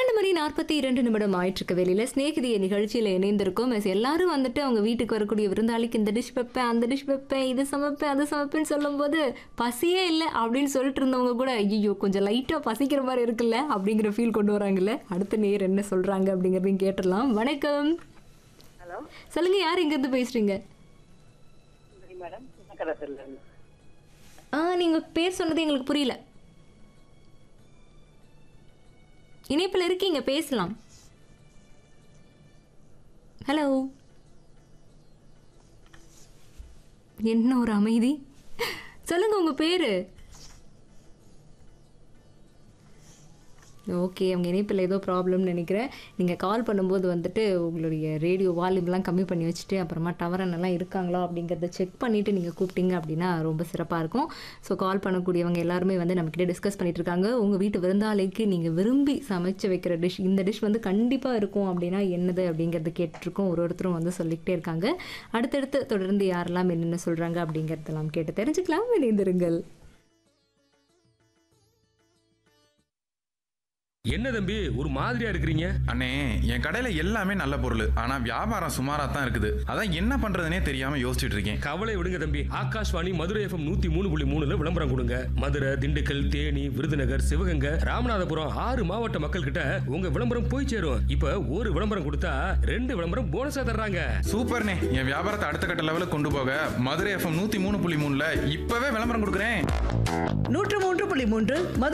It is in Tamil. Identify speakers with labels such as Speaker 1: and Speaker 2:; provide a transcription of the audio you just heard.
Speaker 1: பன்னெண்டு மணி நாற்பத்தி இரண்டு நிமிடம் ஆயிட்டிருக்க வேலையில் ஸ்நேகிதிய நிகழ்ச்சியில் இணைந்திருக்கோம் As எல்லாரும் வந்துட்டு அவங்க வீட்டுக்கு வரக்கூடிய விருந்தாளிக்கு இந்த டிஷ் வைப்பேன் அந்த டிஷ் வைப்பேன் இது சமைப்பேன் அது சமைப்பேன்னு சொல்லும்போது பசியே இல்லை அப்படின்னு சொல்லிட்டு இருந்தவங்க கூட ஐயோ கொஞ்சம் லைட்டாக பசிக்கிற மாதிரி இருக்குல்ல அப்படிங்கிற ஃபீல் கொண்டு வராங்கல்ல அடுத்த நேர் என்ன சொல்கிறாங்க அப்படிங்கிறதையும் கேட்டுடலாம் வணக்கம்
Speaker 2: ஹலோ
Speaker 1: சொல்லுங்க யார் இங்கேருந்து பேசுறீங்க
Speaker 2: சரி மேடம் சின்னக்கடத்தில் இருந்து
Speaker 1: ஆ நீங்கள் பேர் சொன்னது எங்களுக்கு புரியல இணைப்பில் இருக்கீங்க பேசலாம் ஹலோ என்ன ஒரு அமைதி சொல்லுங்க உங்க பேரு ஓகே அவங்க இணைப்பில் ஏதோ ப்ராப்ளம்னு நினைக்கிறேன் நீங்கள் கால் பண்ணும்போது வந்துட்டு உங்களுடைய ரேடியோ வால்யூம்லாம் கம்மி பண்ணி வச்சுட்டு அப்புறமா டவரன் எல்லாம் இருக்காங்களா அப்படிங்கிறத செக் பண்ணிவிட்டு நீங்கள் கூப்பிட்டீங்க அப்படின்னா ரொம்ப சிறப்பாக இருக்கும் ஸோ கால் பண்ணக்கூடியவங்க எல்லாருமே வந்து நம்மக்கிட்ட டிஸ்கஸ் பண்ணிட்டு இருக்காங்க உங்கள் வீட்டு விருந்தாளிக்கு நீங்கள் விரும்பி சமைச்சு வைக்கிற டிஷ் இந்த டிஷ் வந்து கண்டிப்பாக இருக்கும் அப்படின்னா என்னது அப்படிங்கிறது கேட்டுருக்கோம் ஒரு ஒருத்தரும் வந்து சொல்லிக்கிட்டே இருக்காங்க அடுத்தடுத்து தொடர்ந்து யாரெல்லாம் என்னென்ன சொல்கிறாங்க அப்படிங்கிறதெல்லாம் கேட்டு தெரிஞ்சுக்கலாம் இணைந்திருங்கள்
Speaker 3: என்ன தம்பி ஒரு மாதிரியா இருக்கிறீங்க
Speaker 4: அண்ணே என் கடையில எல்லாமே நல்ல பொருள் ஆனா வியாபாரம் சுமாரா தான் இருக்குது அதான் என்ன பண்றதுனே தெரியாம யோசிச்சுட்டு இருக்கேன்
Speaker 3: கவலை விடுங்க தம்பி ஆகாஷ்வாணி மதுரை எஃப்எம் நூத்தி மூணு புள்ளி மூணுல விளம்பரம் கொடுங்க மதுரை திண்டுக்கல் தேனி விருதுநகர் சிவகங்கை ராமநாதபுரம் ஆறு மாவட்ட மக்கள் கிட்ட உங்க விளம்பரம் போய் சேரும் இப்ப ஒரு விளம்பரம் கொடுத்தா ரெண்டு விளம்பரம் போனஸா தர்றாங்க
Speaker 4: சூப்பர்ண்ணே என் வியாபாரத்தை அடுத்த கட்ட லெவலுக்கு கொண்டு போக மதுரை எஃப்எம் நூத்தி மூணு புள்ளி மூணுல இப்பவே விளம்பரம் கொடுக்குறேன்
Speaker 5: நூற்று மூன்று புள்ளி மூன்று